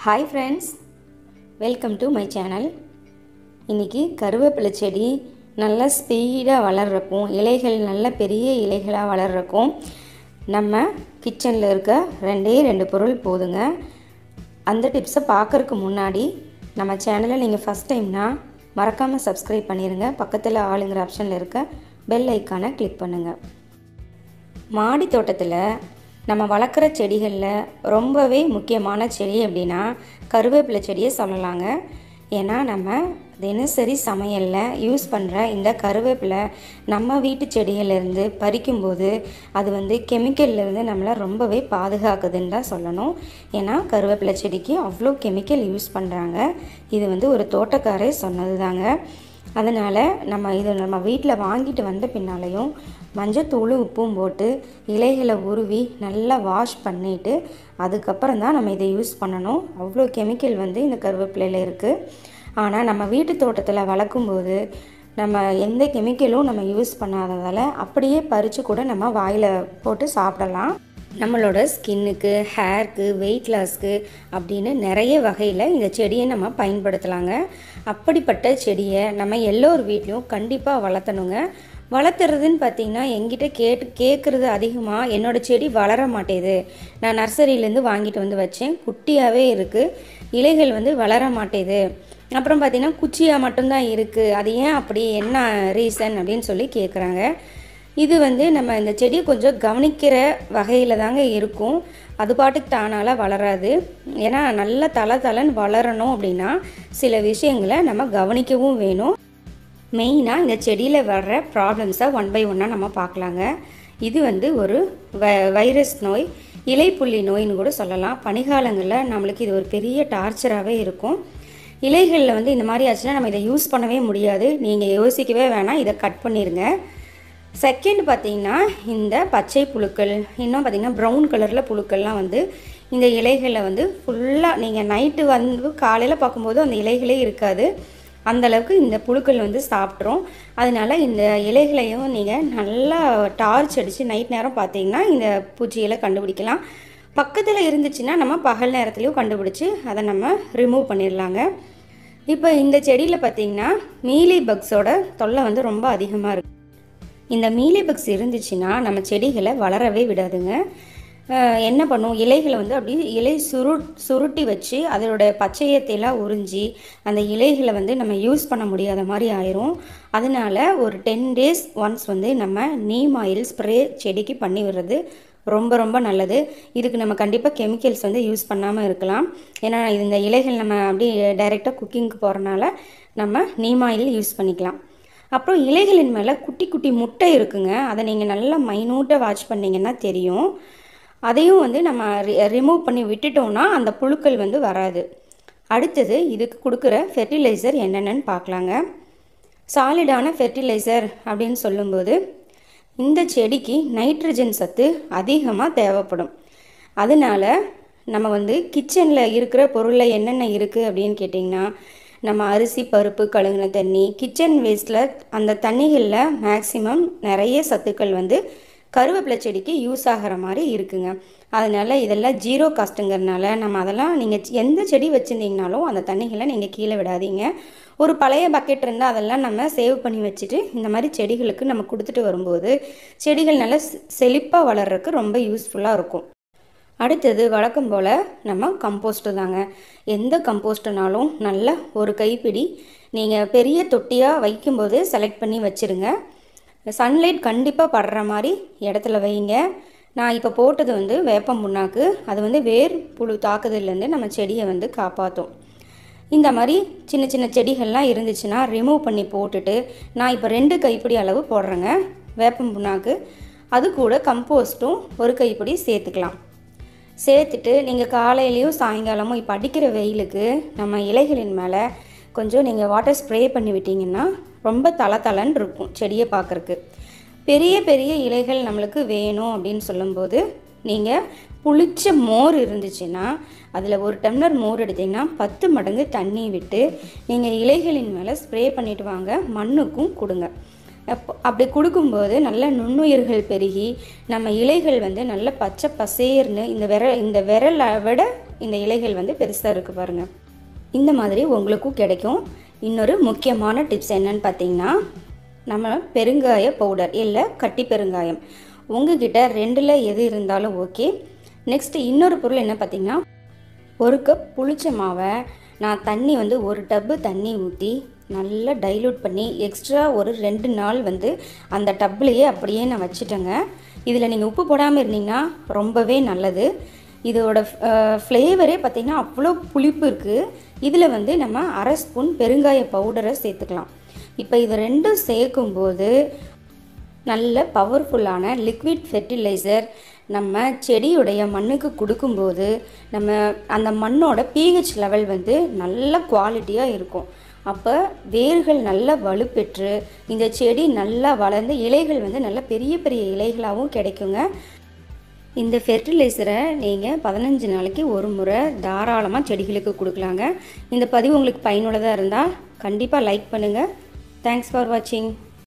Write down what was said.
hi friends welcome to my channel இன்றைக்கி கருவேப்பிலை செடி நல்லா ஸ்பீடாக வளர்றக்கும் இலைகள் நல்ல பெரிய இலைகளாக வளர்றக்கும் நம்ம கிச்சனில் இருக்க ரெண்டே ரெண்டு பொருள் போதுங்க அந்த டிப்ஸை பார்க்குறதுக்கு முன்னாடி நம்ம சேனலை நீங்கள் ஃபஸ்ட் டைம்னா மறக்காமல் சப்ஸ்கிரைப் பண்ணிடுங்க பக்கத்தில் ஆளுங்கிற ஆப்ஷனில் இருக்க பெல் ஐக்கானை கிளிக் பண்ணுங்கள் மாடி தோட்டத்தில் நம்ம வளர்க்குற செடிகளில் ரொம்பவே முக்கியமான செடி அப்படின்னா கருவேப்பிலை செடியை சொல்லலாங்க ஏன்னா நம்ம தினசரி சமையலில் யூஸ் பண்ணுற இந்த கருவேப்பிலை நம்ம வீட்டு செடிகளிலிருந்து பறிக்கும்போது அது வந்து கெமிக்கல்லேருந்து நம்மளை ரொம்பவே பாதுகாக்குதுன்னு தான் சொல்லணும் ஏன்னா கருவேப்பிலை செடிக்கு அவ்வளோ கெமிக்கல் யூஸ் பண்ணுறாங்க இது வந்து ஒரு தோட்டக்காரே சொன்னது தாங்க அதனால் நம்ம இது நம்ம வீட்டில் வாங்கிட்டு வந்த பின்னாலையும் மஞ்சத்தூள் உப்பும் போட்டு இலைகளை உருவி நல்லா வாஷ் பண்ணிவிட்டு அதுக்கப்புறம் தான் நம்ம இதை யூஸ் பண்ணணும் அவ்வளோ கெமிக்கல் வந்து இந்த கருவேப்பிலையில் இருக்குது ஆனால் நம்ம வீட்டு தோட்டத்தில் வளர்க்கும்போது நம்ம எந்த கெமிக்கலும் நம்ம யூஸ் பண்ணாததால் அப்படியே பறித்து கூட நம்ம வாயில் போட்டு சாப்பிடலாம் நம்மளோட ஸ்கின்னுக்கு ஹேர்க்கு வெயிட் லாஸ்க்கு அப்படின்னு நிறைய வகையில் இந்த செடியை நம்ம பயன்படுத்தலாங்க அப்படிப்பட்ட செடியை நம்ம எல்லோர் வீட்லேயும் கண்டிப்பாக வளர்த்தணுங்க வளர்த்துறதுன்னு பார்த்தீங்கன்னா எங்கிட்ட கேட்டு கேட்குறது அதிகமாக என்னோடய செடி வளர மாட்டேது நான் நர்சரியிலேருந்து வாங்கிட்டு வந்து வச்சேன் குட்டியாகவே இருக்குது இலைகள் வந்து வளர மாட்டேது அப்புறம் பார்த்திங்கன்னா குச்சியாக மட்டும்தான் இருக்குது அது ஏன் அப்படி என்ன ரீசன் அப்படின்னு சொல்லி கேட்குறாங்க இது வந்து நம்ம இந்த செடியை கொஞ்சம் கவனிக்கிற வகையில் தாங்க இருக்கும் அது பாட்டுக்கு தானால வளராது ஏன்னா நல்ல தலை தலைன்னு வளரணும் அப்படின்னா சில விஷயங்களை நம்ம கவனிக்கவும் வேணும் மெயினாக இந்த செடியில் வர்ற ப்ராப்ளம்ஸை ஒன் பை ஒன்னாக நம்ம பார்க்கலாங்க இது வந்து ஒரு வ வைரஸ் நோய் இலைப்புள்ளி நோயின்னு கூட சொல்லலாம் பனிகாலங்களில் நம்மளுக்கு இது ஒரு பெரிய டார்ச்சராகவே இருக்கும் இலைகளில் வந்து இந்த மாதிரி ஆச்சுன்னா நம்ம இதை யூஸ் பண்ணவே முடியாது நீங்கள் யோசிக்கவே வேணாம் இதை கட் பண்ணிடுங்க செகண்ட் பார்த்தீங்கன்னா இந்த பச்சை புழுக்கள் இன்னும் பார்த்தீங்கன்னா ப்ரௌன் கலரில் புழுக்கள்லாம் வந்து இந்த இலைகளில் வந்து ஃபுல்லாக நீங்கள் நைட்டு வந்து காலையில் பார்க்கும்போது அந்த இலைகளே இருக்காது அந்தளவுக்கு இந்த புழுக்கள் வந்து சாப்பிட்ரும் அதனால இந்த இலைகளையும் நீங்கள் நல்லா டார்ச் அடித்து நைட் நேரம் பார்த்தீங்கன்னா இந்த பூச்சிகளை கண்டுபிடிக்கலாம் பக்கத்தில் இருந்துச்சுன்னா நம்ம பகல் நேரத்துலையும் கண்டுபிடிச்சி அதை நம்ம ரிமூவ் பண்ணிடலாங்க இப்போ இந்த செடியில் பார்த்தீங்கன்னா மீலி பக்ஸோட தொல்லை வந்து ரொம்ப அதிகமாக இருக்குது இந்த மீலி பக்ஸ் இருந்துச்சுன்னா நம்ம செடிகளை வளரவே விடாதுங்க என்ன பண்ணும் இலைகளை வந்து அப்படி இலை சுரு சுருட்டி வச்சு அதோட பச்சையத்தையெல்லாம் உறிஞ்சி அந்த இலைகளை வந்து நம்ம யூஸ் பண்ண முடியாத மாதிரி ஆயிரும் அதனால ஒரு டென் டேஸ் ஒன்ஸ் வந்து நம்ம நீம் ஆயில் ஸ்ப்ரே செடிக்கு பண்ணி விடுறது ரொம்ப ரொம்ப நல்லது இதுக்கு நம்ம கண்டிப்பாக கெமிக்கல்ஸ் வந்து யூஸ் பண்ணாமல் இருக்கலாம் ஏன்னா இந்த இலைகள் நம்ம அப்படி டைரெக்டாக குக்கிங்க்கு போகிறனால நம்ம நீம் ஆயில் யூஸ் பண்ணிக்கலாம் அப்புறம் இலைகளின் மேலே குட்டி குட்டி முட்டை இருக்குங்க அதை நீங்கள் நல்லா மைனூட்டாக வாட்ச் பண்ணிங்கன்னா தெரியும் அதையும் வந்து நம்ம ரிமூவ் பண்ணி விட்டுட்டோம்னா அந்த புழுக்கள் வந்து வராது அடுத்தது இதுக்கு கொடுக்குற ஃபெர்டிலைசர் என்னென்னு பார்க்கலாங்க சாலிடான ஃபெர்டிலைசர் அப்படின்னு சொல்லும்போது இந்த செடிக்கு நைட்ரஜன் சத்து அதிகமாக தேவைப்படும் அதனால் நம்ம வந்து கிச்சனில் இருக்கிற பொருளில் என்னென்ன இருக்குது அப்படின்னு கேட்டிங்கன்னா நம்ம அரிசி பருப்பு கழுகுன தண்ணி கிச்சன் வேஸ்ட்டில் அந்த தண்ணிகளில் மேக்ஸிமம் நிறைய சத்துக்கள் வந்து கருவேப்பிலை செடிக்கு யூஸ் ஆகிற மாதிரி இருக்குங்க அதனால் இதெல்லாம் ஜீரோ காஸ்ட்டுங்கிறதுனால நம்ம அதெல்லாம் நீங்கள் எந்த செடி வச்சுருந்தீங்கனாலும் அந்த தண்ணிகளை நீங்கள் கீழே விடாதீங்க ஒரு பழைய பக்கெட் இருந்தால் அதெல்லாம் நம்ம சேவ் பண்ணி வச்சுட்டு இந்த மாதிரி செடிகளுக்கு நம்ம கொடுத்துட்டு வரும்போது செடிகள் நல்லா செழிப்பாக வளர்கிறதுக்கு ரொம்ப யூஸ்ஃபுல்லாக இருக்கும் அடுத்தது வழக்கம் போல் நம்ம கம்போஸ்ட்டு தாங்க எந்த கம்போஸ்ட்டுனாலும் நல்ல ஒரு கைப்பிடி நீங்கள் பெரிய தொட்டியாக வைக்கும்போது செலக்ட் பண்ணி வச்சுருங்க சன்லைட் கண்டிப்பாக படுற மாதிரி இடத்துல வைங்க நான் இப்போ போட்டது வந்து வேப்பம் புண்ணாக்கு அது வந்து வேர் புழு தாக்குதல்லேருந்து நம்ம செடியை வந்து காப்பாற்றும் இந்த மாதிரி சின்ன சின்ன செடிகள்லாம் இருந்துச்சுன்னா ரிமூவ் பண்ணி போட்டுட்டு நான் இப்போ ரெண்டு கைப்பிடி அளவு போடுறேங்க வேப்பம் புண்ணாக்கு அது கூட கம்போஸ்ட்டும் ஒரு கைப்பிடி சேர்த்துக்கலாம் சேர்த்துட்டு நீங்கள் காலையிலையும் சாயங்காலமும் இப்போ அடிக்கிற வெயிலுக்கு நம்ம இலைகளின் மேலே கொஞ்சம் நீங்கள் வாட்டர் ஸ்ப்ரே பண்ணி விட்டிங்கன்னா ரொம்ப தலை தலைன்னு இருக்கும் செடியை பார்க்குறக்கு பெரிய பெரிய இலைகள் நம்மளுக்கு வேணும் அப்படின்னு சொல்லும்போது நீங்கள் புளிச்ச மோர் இருந்துச்சுன்னா அதில் ஒரு டம்ளர் மோர் எடுத்திங்கன்னா பத்து மடங்கு தண்ணி விட்டு நீங்கள் இலைகளின் மேலே ஸ்ப்ரே பண்ணிவிட்டு வாங்க மண்ணுக்கும் கொடுங்க அப்போ அப்படி கொடுக்கும்போது நல்ல நுண்ணுயிர்கள் பெருகி நம்ம இலைகள் வந்து நல்ல பச்சை பசேர்னு இந்த விரல் இந்த விரலை விட இந்த இலைகள் வந்து பெருசாக இருக்குது பாருங்கள் இந்த மாதிரி உங்களுக்கும் கிடைக்கும் இன்னொரு முக்கியமான டிப்ஸ் என்னன்னு பார்த்தீங்கன்னா நம்ம பெருங்காய பவுடர் இல்லை கட்டி பெருங்காயம் உங்ககிட்ட ரெண்டில் எது இருந்தாலும் ஓகே நெக்ஸ்ட் இன்னொரு பொருள் என்ன பார்த்தீங்கன்னா ஒரு கப் புளிச்ச மாவை நான் தண்ணி வந்து ஒரு டப்பு தண்ணி ஊற்றி நல்லா டைலூட் பண்ணி எக்ஸ்ட்ரா ஒரு ரெண்டு நாள் வந்து அந்த டப்புலையே அப்படியே நான் வச்சுட்டேங்க இதில் நீங்கள் உப்பு போடாமல் இருந்தீங்கன்னா ரொம்பவே நல்லது இதோட ஃப்ளேவரே பார்த்திங்கன்னா அவ்வளோ புளிப்பு இருக்குது இதில் வந்து நம்ம அரை ஸ்பூன் பெருங்காய பவுடரை சேர்த்துக்கலாம் இப்போ இது ரெண்டும் சேர்க்கும்போது நல்ல பவர்ஃபுல்லான லிக்விட் ஃபெர்டிலைசர் நம்ம செடியுடைய மண்ணுக்கு கொடுக்கும்போது நம்ம அந்த மண்ணோட pH லெவல் வந்து நல்ல குவாலிட்டியாக இருக்கும் அப்போ வேர்கள் நல்லா வலுப்பெற்று இந்த செடி நல்லா வளர்ந்து இலைகள் வந்து நல்ல பெரிய பெரிய இலைகளாகவும் கிடைக்குங்க இந்த ஃபெர்டிலைசரை நீங்கள் பதினஞ்சு நாளைக்கு ஒரு முறை தாராளமாக செடிகளுக்கு கொடுக்கலாங்க இந்த பதிவு உங்களுக்கு பயனுள்ளதாக இருந்தால் கண்டிப்பாக லைக் பண்ணுங்கள் தேங்க்ஸ் ஃபார் வாட்சிங்